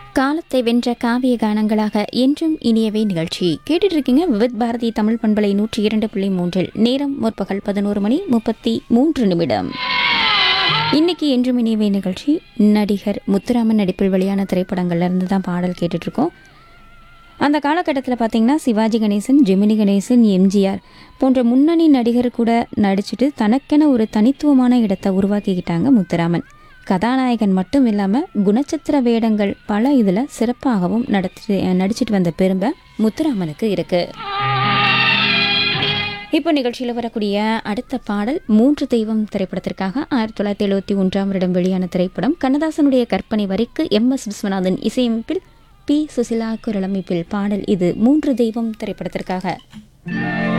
காலத்தை வென்ற காவிய கானங்களாக என்றும் இனியவே நிகழ்ச்சி கேட்டுட்டு இருக்கீங்க விவித் பாரதி தமிழ் பண்பலை நூற்றி இரண்டு புள்ளி மூன்றில் நேரம் முற்பகல் பதினோரு மணி முப்பத்தி மூன்று நிமிடம் இன்னைக்கு என்றும் இனியவே நிகழ்ச்சி நடிகர் முத்துராமன் நடிப்பில் வெளியான திரைப்படங்கள்ல இருந்து தான் பாடல் கேட்டுட்டு இருக்கோம் அந்த காலகட்டத்தில் பார்த்தீங்கன்னா சிவாஜி கணேசன் ஜெமினி கணேசன் எம்ஜிஆர் போன்ற முன்னணி நடிகர் கூட நடிச்சுட்டு தனக்கென ஒரு தனித்துவமான இடத்தை உருவாக்கிக்கிட்டாங்க முத்துராமன் கதாநாயகன் மட்டும் இல்லாமல் குணச்சித்திர வேடங்கள் பல இதில் சிறப்பாகவும் நடத்தி நடிச்சிட்டு வந்த பெருமை முத்துராமனுக்கு இருக்கு இப்போ நிகழ்ச்சியில் வரக்கூடிய அடுத்த பாடல் மூன்று தெய்வம் திரைப்படத்திற்காக ஆயிரத்தி தொள்ளாயிரத்தி எழுபத்தி ஒன்றாம் வருடம் வெளியான திரைப்படம் கண்ணதாசனுடைய கற்பனை வரிக்கு எம் எஸ் விஸ்வநாதன் இசையமைப்பில் பி சுசிலா குரலமைப்பில் பாடல் இது மூன்று தெய்வம் திரைப்படத்திற்காக